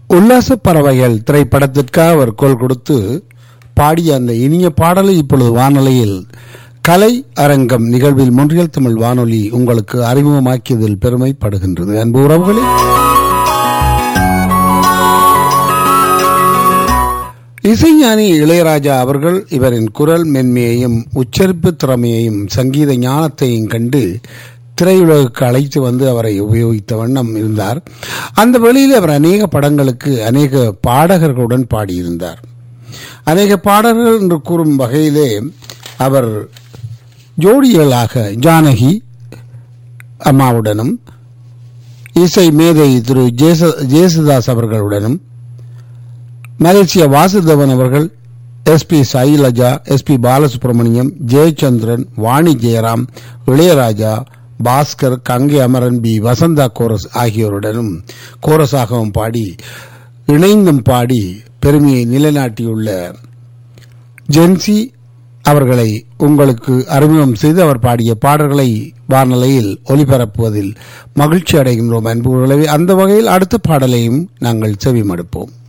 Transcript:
உல்லாச பறவைகள் திரைப்படத்திற்காக அவர் குரல் கொடுத்து பாடிய அந்த இனிய பாடலை இப்பொழுது வானொலியில் கலை அரங்கம் நிகழ்வில் மொன்றியல் தமிழ் வானொலி உங்களுக்கு அறிமுகமாக்கியதில் பெருமைப்படுகின்றது அன்பு உறவுகளே இசைஞானி இளையராஜா அவர்கள் இவரின் குரல் மென்மையையும் உச்சரிப்பு திறமையையும் சங்கீத ஞானத்தையும் கண்டு திரையுலகுக்கு அழைத்து வந்து அவரை உபயோகித்த வண்ணம் இருந்தார் அந்த வழியில் அவர் அநேக படங்களுக்கு அநேக பாடகர்களுடன் பாடியிருந்தார் அநேக பாடல்கள் என்று கூறும் வகையிலே அவர் ஜோடிகளாக ஜானகி அம்மாவுடனும் இசை மேதை திரு ஜேச ஜேசுதாஸ் அவர்களுடனும் மலேசிய வாசுதேவன் அவர்கள் S P Sailaja S P Balasubrahmanyam Jayachandran Vani Jayaram Ilaiyaraaja Bhaskar Gangai Amaran P Vasantha chorus ஆகியோருடனும் கோரஸாகவும் பாடி இணைந்தும் பாடி பெருமையை நிலைநாட்டியுள்ள ஜென்சி அவர்களை உங்களுக்கு அறிமுகம் செய்து அவர் பாடிய பாடல்களை வானொலியில் ஒலிபரப்புவதில் மகிழ்ச்சி அடைகின்றோம் அன்புகளவே அந்த வகையில் அடுத்த பாடலையும் நாங்கள் செவிமடுப்போம்